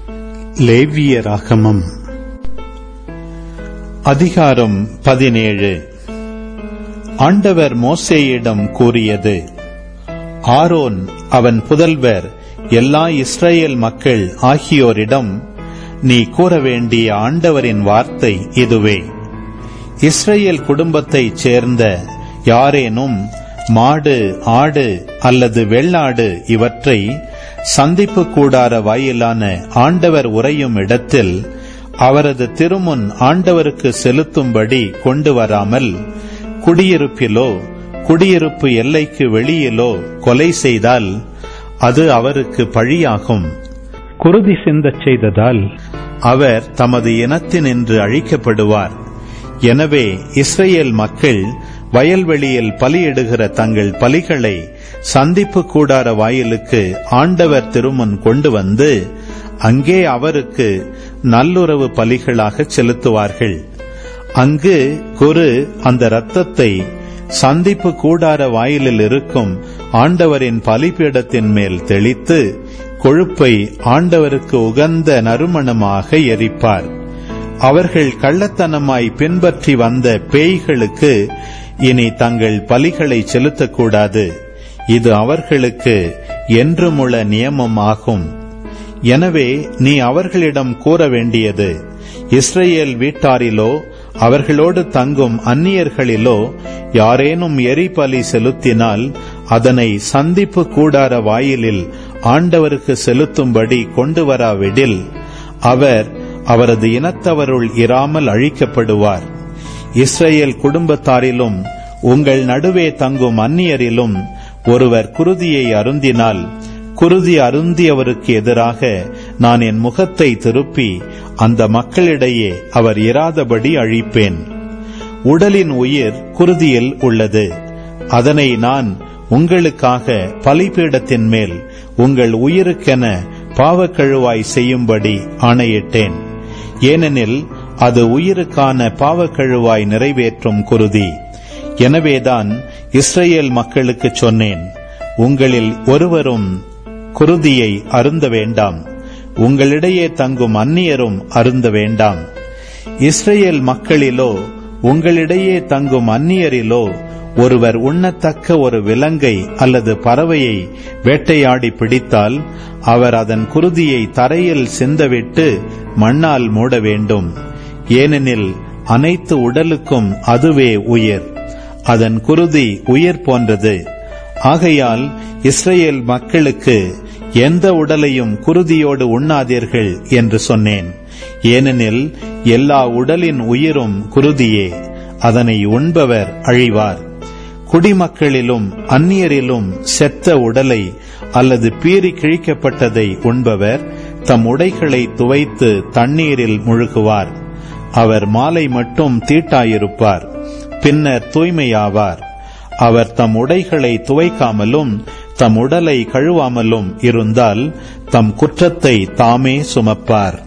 லேவியராகமம் அதிகாரம் பதினேழு ஆண்டவர் மோசேயிடம் கூறியது ஆரோன் அவன் புதல்வர் எல்லா இஸ்ரேல் மக்கள் ஆகியோரிடம் நீ கூற வேண்டிய ஆண்டவரின் வார்த்தை இதுவே இஸ்ரேல் குடும்பத்தைச் சேர்ந்த யாரேனும் மாடு ஆடு அல்லது வெள்ளாடு இவற்றை சந்திப்பு கூடார வாயிலான ஆண்டவர் உறையும் இடத்தில் அவரது திருமுன் ஆண்டவருக்கு செலுத்தும்படி கொண்டு வராமல் குடியிருப்பிலோ குடியிருப்பு எல்லைக்கு வெளியிலோ கொலை செய்தால் அது அவருக்கு பழியாகும் குருதி சிந்தச் செய்ததால் அவர் தமது இனத்தினின்று அழிக்கப்படுவார் எனவே இஸ்ரேல் மக்கள் வயல்வெளியில் பலியிடுகிற தங்கள் பலிகளை சந்திப்பு கூடார வாயிலுக்கு ஆண்டவர் திருமுன் கொண்டு வந்து அங்கே அவருக்கு நல்லுறவு பலிகளாக செலுத்துவார்கள் அங்கு குரு அந்த இரத்தத்தை சந்திப்பு கூடார வாயிலில் இருக்கும் ஆண்டவரின் பலிபீடத்தின் மேல் தெளித்து கொழுப்பை ஆண்டவருக்கு உகந்த நறுமணமாக எரிப்பார் அவர்கள் கள்ளத்தனமாய் பின்பற்றி வந்த பேய்களுக்கு இனி தங்கள் பலிகளை செலுத்தக்கூடாது இது அவர்களுக்கு என்றுமுள்ள நியமம் ஆகும் எனவே நீ அவர்களிடம் கூற வேண்டியது இஸ்ரேல் வீட்டாரிலோ அவர்களோடு தங்கும் அந்நியர்களிலோ யாரேனும் எரிபலி செலுத்தினால் அதனை சந்திப்பு கூடார வாயிலில் ஆண்டவருக்கு செலுத்தும்படி கொண்டு வராவிடில் அவர் அவரது இனத்தவருள் இராமல் அழிக்கப்படுவார் இஸ்ரேல் குடும்பத்தாரிலும் உங்கள் நடுவே தங்கும் அந்நியரிலும் ஒருவர் குருதியை அருந்தினால் குருதி அருந்தியவருக்கு எதிராக நான் என் முகத்தை திருப்பி அந்த மக்களிடையே அவர் இராதபடி அழிப்பேன் உடலின் உயிர் குருதியில் உள்ளது அதனை நான் உங்களுக்காக பலிபீடத்தின் மேல் உங்கள் உயிருக்கென பாவக்கழுவாய் செய்யும்படி ஆணையிட்டேன் ஏனெனில் அது உயிருக்கான பாவக்கழுவாய் நிறைவேற்றும் குருதி எனவேதான் இஸ்ரேல் மக்களுக்கு சொன்னேன் உங்களில் ஒருவரும் குருதியை அருந்த வேண்டாம் உங்களிடையே தங்கும் அந்நியரும் அருந்த வேண்டாம் இஸ்ரேல் மக்களிலோ உங்களிடையே தங்கும் அந்நியரிலோ ஒருவர் உண்ணத்தக்க ஒரு விலங்கை அல்லது பறவையை வேட்டையாடி பிடித்தால் அவர் அதன் குருதியை தரையில் சிந்தவிட்டு மண்ணால் மூட வேண்டும் ஏனெனில் அனைத்து உடலுக்கும் அதுவே உயிர் அதன் குருதி உயிர் போன்றது ஆகையால் இஸ்ரேல் மக்களுக்கு எந்த உடலையும் குருதியோடு உண்ணாதீர்கள் என்று சொன்னேன் ஏனெனில் எல்லா உடலின் உயிரும் குருதியே அதனை உண்பவர் அழிவார் குடிமக்களிலும் அந்நியரிலும் செத்த உடலை அல்லது பீறி கிழிக்கப்பட்டதை உண்பவர் தம் உடைகளை துவைத்து தண்ணீரில் முழுகுவார் அவர் மாலை மட்டும் தீட்டாயிருப்பார் பின்னர் தூய்மையாவார் அவர் தம் உடைகளை துவைக்காமலும் தம் உடலை கழுவாமலும் இருந்தால் தம் குற்றத்தை தாமே சுமப்பார்